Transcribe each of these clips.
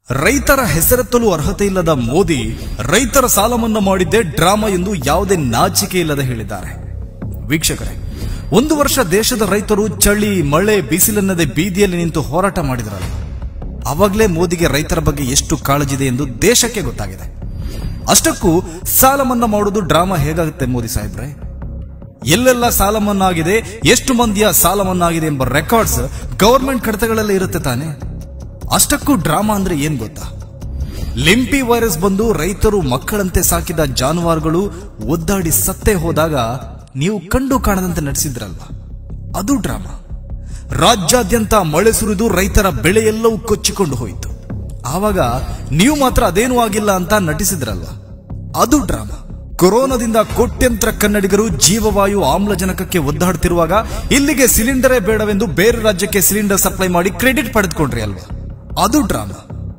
ರೈತರ ಹೆಸರೆತ್ತಲು ಅರ್ಹತೆ ಇಲ್ಲದ ಮೋದಿ ರೈತರ ಸಾಲ ಮನ್ನಾ ಮಾಡಿದ್ದೇ ಡ್ರಾಮಾ ಎಂದು ಯಾವುದೇ ನಾಚಿಕೆ ಇಲ್ಲದೆ ಹೇಳಿದ್ದಾರೆ ವೀಕ್ಷಕರೇ ಒಂದು ವರ್ಷ ದೇಶದ ರೈತರು ಚಳಿ ಮಳೆ ಬಿಸಿಲೆನ್ನದೆ ಬೀದಿಯಲ್ಲಿ ನಿಂತು ಹೋರಾಟ ಮಾಡಿದ್ರಲ್ಲ ಅವಾಗಲೇ ಮೋದಿಗೆ ರೈತರ ಬಗ್ಗೆ ಎಷ್ಟು ಕಾಳಜಿದೆ ಎಂದು ದೇಶಕ್ಕೆ ಗೊತ್ತಾಗಿದೆ ಅಷ್ಟಕ್ಕೂ ಸಾಲ ಮನ್ನಾ ಮಾಡುವುದು ಡ್ರಾಮಾ ಹೇಗಾಗುತ್ತೆ ಮೋದಿ ಸಾಹೇಬ್ರೆ ಎಲ್ಲೆಲ್ಲ ಸಾಲ ಮನ್ನಾ ಆಗಿದೆ ಎಷ್ಟು ಮಂದಿಯ ಸಾಲ ಮನ್ನಾ ಆಗಿದೆ ಎಂಬ ರೆಕಾರ್ಡ್ಸ್ ಗವರ್ಮೆಂಟ್ ಕಡತಗಳೆಲ್ಲ ಇರುತ್ತೆ ತಾನೆ ಅಷ್ಟಕ್ಕೂ ಡ್ರಾಮಾ ಅಂದ್ರೆ ಏನ್ ಗೊತ್ತಾ ಲಿಂಪಿ ವೈರಸ್ ಬಂದು ರೈತರು ಮಕ್ಕಳಂತೆ ಸಾಕಿದ ಜಾನುವಾರುಗಳು ಒದ್ದಾಡಿ ಸತ್ತೇ ಹೋದಾಗ ನೀವು ಕಂಡು ಕಾಣದಂತೆ ನಡೆಸಿದ್ರಲ್ವಾ ಅದು ಡ್ರಾಮಾ ರಾಜ್ಯಾದ್ಯಂತ ಮಳೆ ಸುರಿದು ರೈತರ ಬೆಳೆಯೆಲ್ಲವೂ ಕೊಚ್ಚಿಕೊಂಡು ಹೋಯಿತು ಆವಾಗ ನೀವು ಮಾತ್ರ ಅದೇನೂ ಆಗಿಲ್ಲ ಅಂತ ನಟಿಸಿದ್ರಲ್ವಾ ಅದು ಡ್ರಾಮಾ ಕೊರೋನಾದಿಂದ ಕೋಟ್ಯಂತರ ಕನ್ನಡಿಗರು ಜೀವವಾಯು ಆಮ್ಲಜನಕಕ್ಕೆ ಒದ್ದಾಡ್ತಿರುವಾಗ ಇಲ್ಲಿಗೆ ಸಿಲಿಂಡರೇ ಬೇಡವೆಂದು ಬೇರೆ ರಾಜ್ಯಕ್ಕೆ ಸಿಲಿಂಡರ್ ಸಪ್ಲೈ ಮಾಡಿ ಕ್ರೆಡಿಟ್ ಪಡೆದುಕೊಂಡ್ರಿ ಅಲ್ವಾ ಅದು ಡ್ರಾಮಾ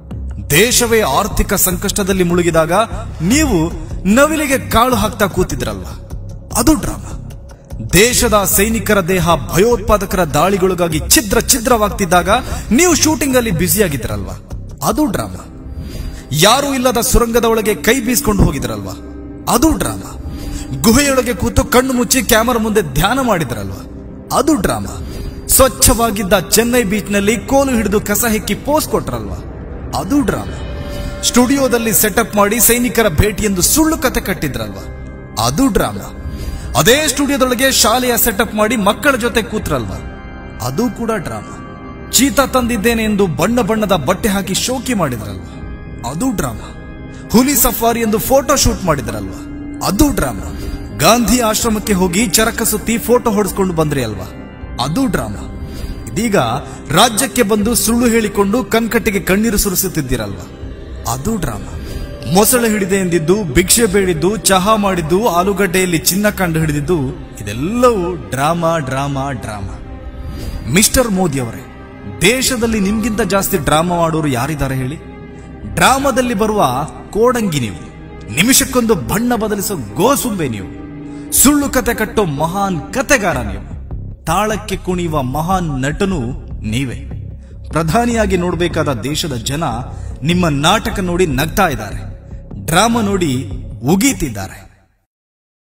ದೇಶವೇ ಆರ್ಥಿಕ ಸಂಕಷ್ಟದಲ್ಲಿ ಮುಳುಗಿದಾಗ ನೀವು ನವಿಲಿಗೆ ಕಾಳು ಹಾಕ್ತಾ ಕೂತಿದ್ರಲ್ವಾ ಅದು ಡ್ರಾಮಾ ದೇಶದ ಸೈನಿಕರ ದೇಹ ಭಯೋತ್ಪಾದಕರ ದಾಳಿಗಳಿಗಾಗಿ ಛಿದ್ರ ಛಿದ್ರವಾಗ್ತಿದ್ದಾಗ ನೀವು ಶೂಟಿಂಗ್ ಅಲ್ಲಿ ಬ್ಯುಸಿಯಾಗಿದ್ರಲ್ವಾ ಅದು ಡ್ರಾಮಾ ಯಾರೂ ಇಲ್ಲದ ಸುರಂಗದ ಒಳಗೆ ಕೈ ಬೀಸ್ಕೊಂಡು ಹೋಗಿದ್ರಲ್ವಾ ಅದು ಡ್ರಾಮಾ ಗುಹೆಯೊಳಗೆ ಕೂತು ಕಣ್ಣು ಮುಚ್ಚಿ ಕ್ಯಾಮರಾ ಮುಂದೆ ಧ್ಯಾನ ಮಾಡಿದ್ರಲ್ವಾ ಅದು ಡ್ರಾಮಾ ಸ್ವಚ್ಛವಾಗಿದ್ದ ಚೆನ್ನೈ ಬೀಚ್ನಲ್ಲಿ ಕೋಲು ಹಿಡಿದು ಕಸ ಹೆಕ್ಕಿ ಪೋಸ್ ಕೊಟ್ರಲ್ವಾ ಅದು ಡ್ರಾಮಾ ಸ್ಟುಡಿಯೋದಲ್ಲಿ ಸೆಟಪ್ ಮಾಡಿ ಸೈನಿಕರ ಭೇಟಿ ಎಂದು ಸುಳ್ಳು ಕತೆ ಕಟ್ಟಿದ್ರಲ್ವಾ ಅದು ಡ್ರಾಮಾ ಅದೇ ಸ್ಟುಡಿಯೋದೊಳಗೆ ಶಾಲೆಯ ಸೆಟಪ್ ಮಾಡಿ ಮಕ್ಕಳ ಜೊತೆ ಕೂತ್ರಲ್ವಾ ಅದು ಕೂಡ ಡ್ರಾಮಾ ಚೀತಾ ತಂದಿದ್ದೇನೆ ಎಂದು ಬಣ್ಣ ಬಣ್ಣದ ಬಟ್ಟೆ ಹಾಕಿ ಶೋಕಿ ಮಾಡಿದ್ರಲ್ವಾ ಅದು ಡ್ರಾಮಾ ಹುಲಿ ಸಫಾರಿ ಎಂದು ಫೋಟೋ ಶೂಟ್ ಮಾಡಿದ್ರಲ್ವಾ ಅದು ಡ್ರಾಮಾ ಗಾಂಧಿ ಆಶ್ರಮಕ್ಕೆ ಹೋಗಿ ಚರಕ ಸುತ್ತಿ ಫೋಟೋ ಹೊಡೆಸ್ಕೊಂಡು ಬಂದ್ರಿ ಅಲ್ವಾ ಅದು ಡ್ರಾಮಾ ಇದೀಗ ರಾಜ್ಯಕ್ಕೆ ಬಂದು ಸುಳ್ಳು ಹೇಳಿಕೊಂಡು ಕಣ್ಕಟ್ಟಿಗೆ ಕಣ್ಣೀರು ಸುರಿಸುತ್ತಿದ್ದೀರಲ್ವಾ ಅದು ಡ್ರಾಮಾ ಮೊಸಳೆ ಹಿಡಿದೆ ಎಂದಿದ್ದು ಭಿಕ್ಷೆ ಬೇಡಿದ್ದು ಚಹಾ ಮಾಡಿದ್ದು ಆಲೂಗಡ್ಡೆಯಲ್ಲಿ ಚಿನ್ನ ಕಂಡು ಹಿಡಿದಿದ್ದು ಇದೆಲ್ಲವೂ drama drama drama mister Modi ಅವರೇ ದೇಶದಲ್ಲಿ ನಿಮ್ಗಿಂತ ಜಾಸ್ತಿ ಡ್ರಾಮಾ ಮಾಡೋರು ಯಾರಿದ್ದಾರೆ ಹೇಳಿ ಡ್ರಾಮಾದಲ್ಲಿ ಬರುವ ಕೋಡಂಗಿ ನೀವು ನಿಮಿಷಕ್ಕೊಂದು ಬಣ್ಣ ಬದಲಿಸೋ ಗೋಸುಂಬೆ ನೀವು ಸುಳ್ಳು ಕತೆ ಕಟ್ಟೋ ಮಹಾನ್ ಕತೆಗಾರ ನೀವು ತಾಳಕ್ಕೆ ಕುಣಿಯುವ ಮಹಾನ್ ನಟನು ನೀವೇ ಪ್ರಧಾನಿಯಾಗಿ ನೋಡಬೇಕಾದ ದೇಶದ ಜನ ನಿಮ್ಮ ನಾಟಕ ನೋಡಿ ನಗ್ತಾ ಇದ್ದಾರೆ ಡ್ರಾಮಾ ನೋಡಿ ಉಗೀತಿದ್ದಾರೆ